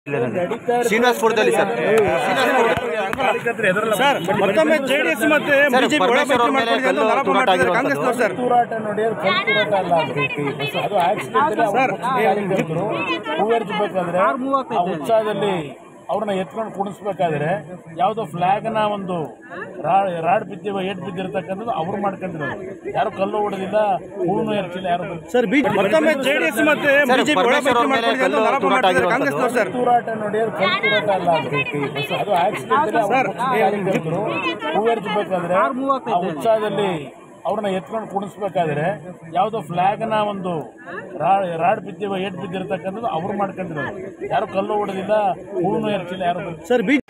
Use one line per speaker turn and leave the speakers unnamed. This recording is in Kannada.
ಶ್ರೀನಿವಾಸಪುರದಲ್ಲಿ ಸರ್
ಸರ್ ಮತ್ತೊಮ್ಮೆ ಜೆಡಿಎಸ್ ಮತ್ತೆ
ಸರ್,
ಬಿಜೆಪಿ
ಪರಮೇಶ್ವರ್ ಅವ್ರ ಮೇಲೆ ಕಲ್ಲು ತೂರಾಟ
ಕಾಂಗ್ರೆಸ್
ಆಗಿರುವಂಥದ್ದು.
ಸರ್
ತೂರಾಟ ನೋಡಿ ಅದು ಕಲ್ ತೂರಾಟ ಅಲ್ಲ ಅದು ಅದು ಆಕ್ಸಿಡೆಂಟ್ ಹೂವೆರ್ಜಬೇಕಾದ್ರೆ ಆ ಉತ್ಸಾಹದಲ್ಲಿ ಅವ್ರನ್ನ ಎತ್ಕೊಂಡು ಕುಣಿಸ್ಬೇಕಾದ್ರೆ ಯಾವುದೋ ಫ್ಲಾಗ್ನ ಒಂದು ರಾ- ರಾಡ್ ಬಿದ್ದಿ ಏಟ್ ಬಿದ್ದಿರ್ತಕ್ಕಂಥದ್ದು ಅವ್ರು ಮಾಡ್ಕೊಂಡಿರೋದು ಯಾರು ಕಲ್ಲು ಹೊಡೆದಿಲ್ಲ ಹೂನು ಎರಚಿಲ್ಲ ಯಾರು
ಸರ್ ಬಿ ಮತ್ತೊಮ್ಮೆ ಜೆಡಿಎಸ್ ಮತ್ತೆ
ಸರ್,
ಬಿಜೆಪಿ
ಪರಮೇಶ್ವರ್ ಅವ್ರ ಮೇಲೆ ಕಲ್ಲು ತೂರಾಟ
ಕಾಂಗ್ರೆಸ್
ಆಗಿರುವಂಥದ್ದು.
ಸರ್
ತೂರಾಟ ನೋಡಿ ಅದು ಕಲ್ ತೂರಾಟ ಅಲ್ಲ ಅದು ಅದು ಆಕ್ಸಿಡೆಂಟ್ ಹೂವೆರ್ಜಬೇಕಾದ್ರೆ ಆ ಉತ್ಸಾಹದಲ್ಲಿ ಅವ್ರನ್ನ ಎತ್ಕೊಂಡು ಕುಣಿಸ್ಬೇಕಾದ್ರೆ ಯಾವುದೋ ಫ್ಲಾಗ್ನ ಒಂದು ರಾ- ರಾಡ್ ಬಿದ್ದಿ ಏಟ್ ಬಿದ್ದಿರ್ತಕ್ಕಂಥದ್ದು ಅವ್ರು ಮಾಡ್ಕೊಂಡಿರೋದು ಯಾರು ಕಲ್ಲು ಹೊಡೆದಿಲ್ಲ ಹೂನು ಎರಚಿಲ್ಲ ಯಾರು
ಸರ್ ಬಿ